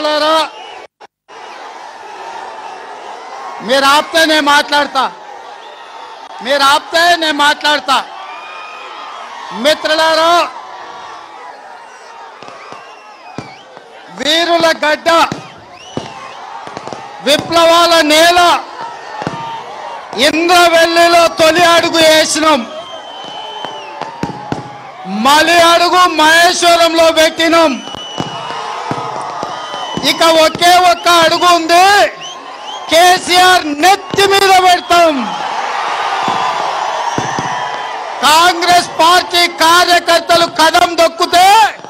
మిత్రులారా మీరు ఆపితే నేను మాట్లాడతా మీరు ఆపితే నేను మాట్లాడతా మిత్రులారా వీరుల గడ్డ విప్లవాల నేల ఇంద్రవెల్లిలో తొలి అడుగు వేసినాం మలి అడుగు మహేశ్వరంలో పెట్టినాం ఇక ఒకే ఒక్క అడుగు ఉంది కేసీఆర్ నెత్తి మీద పెడతాం కాంగ్రెస్ పార్టీ కార్యకర్తలు కదం దొక్కితే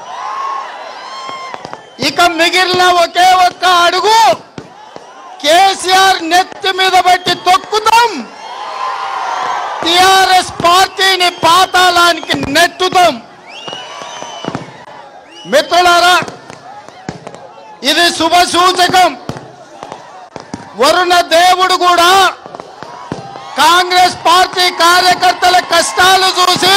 ఇక మిగిలిన ఒకే ఒక్క అడుగు కేసీఆర్ నెత్తి మీద పెట్టి తొక్కుతాం టిఆర్ఎస్ పార్టీని పాతాళానికి నెట్టుతాం మిత్రులారా ఇది శుభ సూచకం వరుణ దేవుడు కూడా కాంగ్రెస్ పార్టీ కార్యకర్తల కష్టాలు చూసి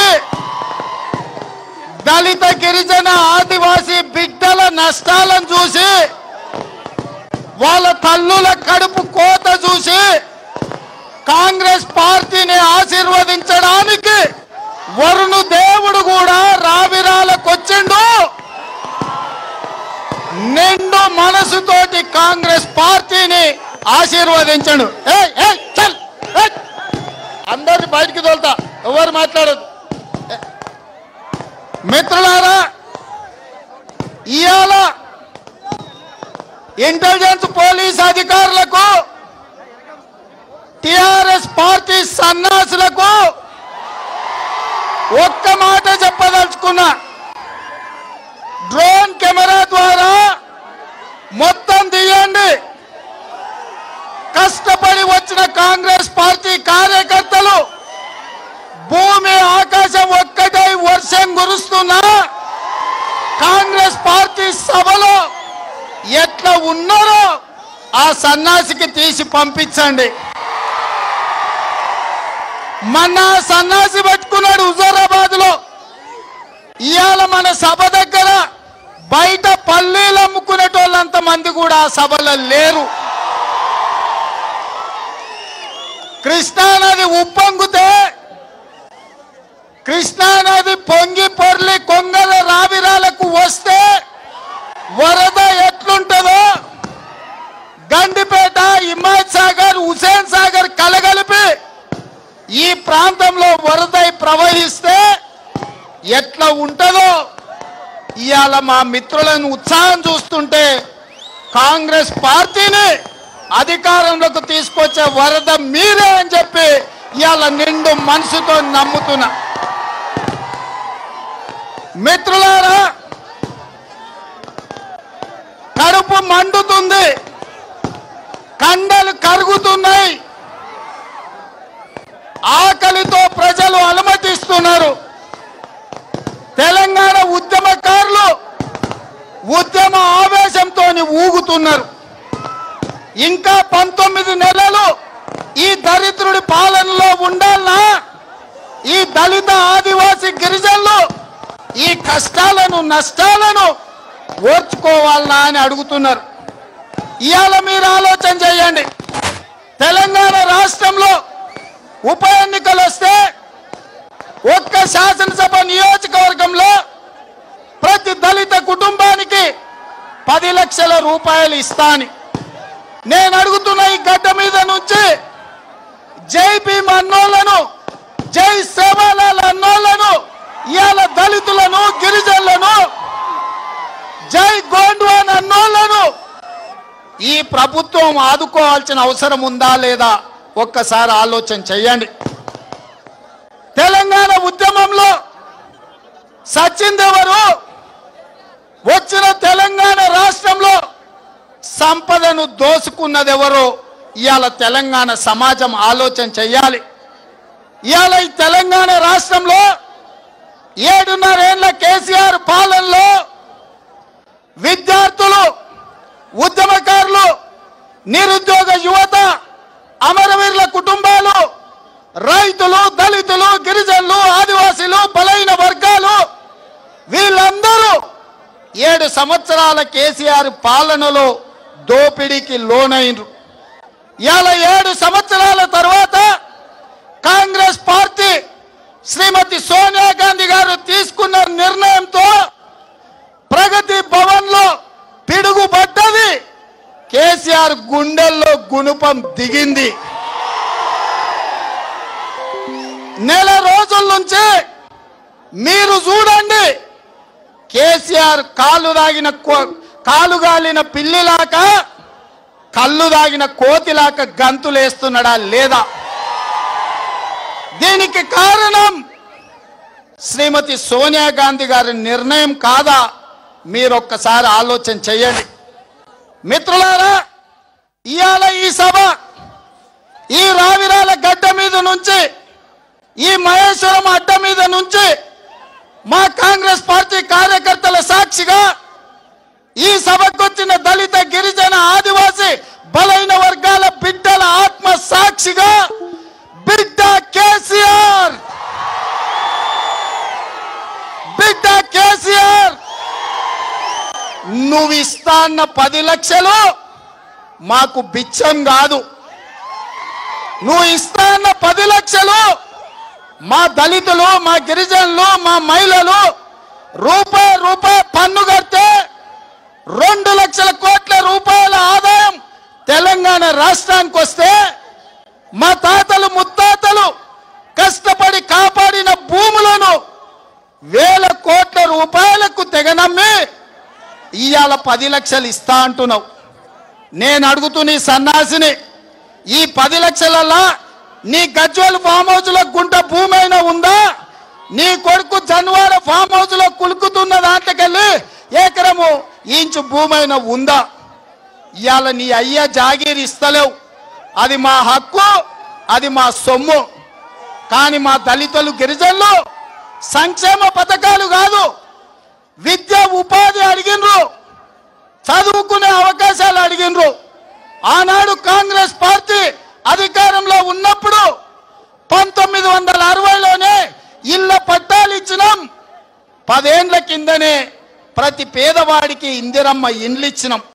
దళిత గిరిజన ఆదివాసీ బిడ్డల నష్టాలను చూసి వాళ్ళ తల్లుల కడుపు కోత చూసి కాంగ్రెస్ పార్టీని ఆశీర్వదించడానికి వరుణు దేవుడు కూడా రావిరాలకొచ్చిండు నిండు మనసుతోటి కాంగ్రెస్ పార్టీని ఆశీర్వదించండు ఏయ్, ఏయ్, చల్, ఏయ్. అందరిని బయటికి తోలుతా ఎవరు మాట్లాడదు ఏ. మిత్రులారా ఇవాళ ఇంటెలిజెన్స్ పోలీస్ అధికారులకు టిఆర్ఎస్ పార్టీ సన్నాసులకు ఒక్క మాట చెప్పదలుచుకున్నా డ్రోన్ కెమెరా ద్వారా మొత్తం తీయండి కష్టపడి వచ్చిన కాంగ్రెస్ పార్టీ కార్యకర్తలు భూమి ఆకాశం ఒక్కటై వర్షం కురుస్తున్నా కాంగ్రెస్ పార్టీ సభలో ఎట్లా ఉన్నారో ఆ సన్నాసికి తీసి పంపించండి మొన్న ఆ సన్నాసి పెట్టుకున్నాడు హుజూరాబాద్ లో ఇవాళ మన సభ దగ్గర బయట పల్లీలు అమ్ముకునేటోళ్ళంత మంది కూడా ఆ సభలో లేరు కృష్ణానది ఉప్పొంగితే కృష్ణానది పొంగి పొర్లి కొంగల రావిరాలకు వస్తే వరద ఎట్లుంటుందో గండిపేట హిమాయత్ సాగర్ హుసేన్ సాగర్ కలగలిపి ఈ ప్రాంతంలో వరదై ప్రవహిస్తే ఎట్లా ఉంటుందో ఇవాళ మా మిత్రులను ఉత్సాహం చూస్తుంటే కాంగ్రెస్ పార్టీని అధికారంలోకి తీసుకొచ్చే వరద మీరే అని చెప్పి ఇవాళ నిండు మనసుతో నమ్ముతున్నా మిత్రులారా కడుపు మండుతుంది కండలు కరుగుతున్నాయి ఆకలితో ప్రజలు అలమటిస్తున్నారు తెలంగాణ ఉద్యమకారులు ఉద్యమ ఆవేశంతో ఊగుతున్నారు ఇంకా పంతొమ్మిది నెలలు ఈ దరిద్రుడి పాలనలో ఉండాలనా ఈ దళిత ఆదివాసి గిరిజనులు ఈ కష్టాలను నష్టాలను ఓర్చుకోవాలనా అని అడుగుతున్నారు ఇవాళ మీరు ఆలోచన చేయండి తెలంగాణ రాష్ట్రంలో ఉప ఎన్నికలు వస్తే ఒక్క శాసనసభ నియోజకవర్గంలో ప్రతి దళిత కుటుంబానికి పది లక్షల రూపాయలు ఇస్తాని నేను అడుగుతున్న ఈ గడ్డ మీద నుంచి జై భీమ్ అన్నోళ్లను జై సేవాలాల్ అన్నోళ్లను ఇవాళ దళితులను గిరిజనులను జై గోండ్వాన్ అన్నోళ్లను ఈ ప్రభుత్వం ఆదుకోవాల్సిన అవసరం ఉందా లేదా ఒక్కసారి ఆలోచన చెయ్యండి తెలంగాణ ఉద్యమంలో సచిందెవరు వచ్చిన తెలంగాణ రాష్ట్రంలో సంపదను దోసుకున్నదెవరో ఇవాళ తెలంగాణ సమాజం ఆలోచన చెయ్యాలి ఇవాళ ఈ తెలంగాణ రాష్ట్రంలో ఏడున్నరేళ్ల కేసీఆర్ పాలనలో విద్యార్థులు ఉద్యమకారులు నిరుద్యోగ యువత అమరవీరుల కుటుంబాలు రైతులు దళితులు గిరిజనులు ఆదివాసీలు బలైన వర్గాలు వీళ్ళందరూ ఏడు సంవత్సరాల కేసీఆర్ పాలనలో దోపిడీకి లోనైనరు ఇవాళ ఏడు సంవత్సరాల తర్వాత కాంగ్రెస్ పార్టీ శ్రీమతి సోనియా గాంధీ గారు తీసుకున్న నిర్ణయంతో ప్రగతి భవన్ లో పిడుగుపడ్డది కేసీఆర్ గుండెల్లో గుణపం దిగింది నెల రోజుల నుంచి మీరు చూడండి కేసీఆర్ కాలు దాగిన కో- కాలు గాలిన పిల్లిలాక కళ్ళు దాగిన కోతిలాక గంతులేస్తున్నాడా లేదా దీనికి కారణం శ్రీమతి సోనియా గాంధీ గారి నిర్ణయం కాదా మీరు ఒక్కసారి ఆలోచన చేయండి మిత్రులారా ఇవాళ ఈ సభ ఈ రావిరాల గడ్డ మీద నుంచి ఈ మహేశ్వరం అడ్డ మీద నుంచి మా కాంగ్రెస్ పార్టీ కార్యకర్తల సాక్షిగా ఈ సభకు వచ్చిన దళిత గిరిజన ఆదివాసి బలైన వర్గాల బిడ్డల ఆత్మ సాక్షిగా బిడ్డ కేసీఆర్ బిడ్డ కేసీఆర్ నువ్వు ఇస్తా అన్న పది లక్షలు మాకు బిచ్చం కాదు నువ్వు ఇస్తా అన్న పది లక్షలు మా దళితులు మా గిరిజనులు మా మహిళలు రూపాయి రూపాయి పన్ను కడితే రెండు లక్షల కోట్ల రూపాయల ఆదాయం తెలంగాణ రాష్ట్రానికి వస్తే మా తాతలు ముత్తాతలు కష్టపడి కాపాడిన భూములను వేల కోట్ల రూపాయలకు తెగనమ్మి ఇవాళ పది లక్షలు ఇస్తా అంటున్నావు నేను అడుగుతున్న ఈ సన్నాసిని ఈ పది లక్షలల్లా నీ గజ్వల్ ఫామ్ హౌస్ లో గుంట భూమి అయినా ఉందా నీ కొడుకు జన్వాడ ఫామ్ హౌస్ లో కులుకుతున్న దాంట్లోకెళ్ళి ఏకరము ఇంచు భూమి అయినా ఉందా ఇవాళ నీ అయ్య జాగీర్ ఇస్తలేవు అది మా హక్కు అది మా సొమ్ము కానీ మా దళితులు గిరిజనులు సంక్షేమ పథకాలు కాదు విద్య ఉపాధి అడిగినరు చదువుకునే అవకాశాలు అడిగినరు ఆనాడు కాంగ్రెస్ పార్టీ అధికారంలో ఉన్నప్పుడు పంతొమ్మిది వందల అరవైలోనే ఇళ్ళ పట్టాలు ఇచ్చినాం పదేండ్ల కిందనే ప్రతి పేదవాడికి ఇందిరమ్మ ఇండ్లు ఇచ్చినాం